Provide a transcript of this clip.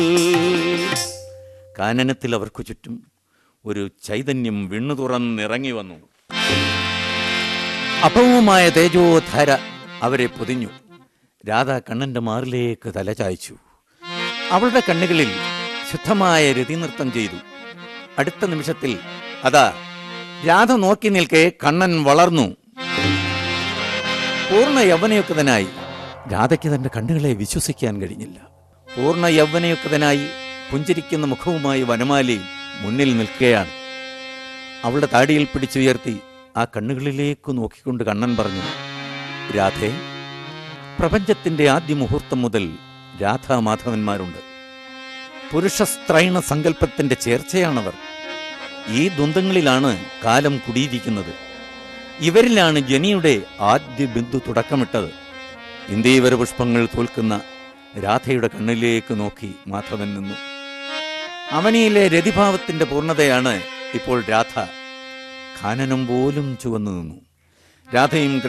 കാനനത്തിൽ അവർക്കു ചുറ്റും ഒരു ചൈതന്യം വിണ്ണു തുറന്നിറങ്ങി വന്നു അപവുമായ തേജോധര അവരെ പൊതിഞ്ഞു രാധ കണ്ണന്റെ മാറിലേക്ക് തല ചായ്ച്ചു അവളുടെ കണ്ണുകളിൽ ശുദ്ധമായ രതിനൃത്തം ചെയ്തു അടുത്ത നിമിഷത്തിൽ അതാ രാധ നോക്കി നിൽക്കെ കണ്ണൻ വളർന്നു പൂർണ്ണ യൗവനയുക്തനായി രാധയ്ക്ക് തന്റെ കണ്ണുകളെ വിശ്വസിക്കാൻ കഴിഞ്ഞില്ല പൂർണ്ണ യൗവനയുക്തനായി പുഞ്ചിരിക്കുന്ന മുഖവുമായി വനമാലി മുന്നിൽ നിൽക്കുകയാണ് അവളുടെ താടിയിൽ പിടിച്ചുയർത്തി ആ കണ്ണുകളിലേക്ക് നോക്കിക്കൊണ്ട് കണ്ണൻ പറഞ്ഞു രാധേ പ്രപഞ്ചത്തിന്റെ ആദ്യ മുഹൂർത്തം മുതൽ രാധാമാധവന്മാരുണ്ട് പുരുഷസ്ത്രൈണ സങ്കല്പത്തിന്റെ ചേർച്ചയാണവർ ഈ ദ്വന്ദ്ങ്ങളിലാണ് കാലം കുടിയിരിക്കുന്നത് ഇവരിലാണ് ജനിയുടെ ആദ്യ ബിന്ദു തുടക്കമിട്ടത് ഇന്ദീവര പുഷ്പങ്ങൾ തോൽക്കുന്ന രാധയുടെ കണ്ണിലേക്ക് നോക്കി മാധവൻ നിന്നു അവനിയിലെ രതിഭാവത്തിന്റെ പൂർണ്ണതയാണ് ഇപ്പോൾ രാധ ഖാനനം പോലും ചുവന്നു നിന്നു രാധയും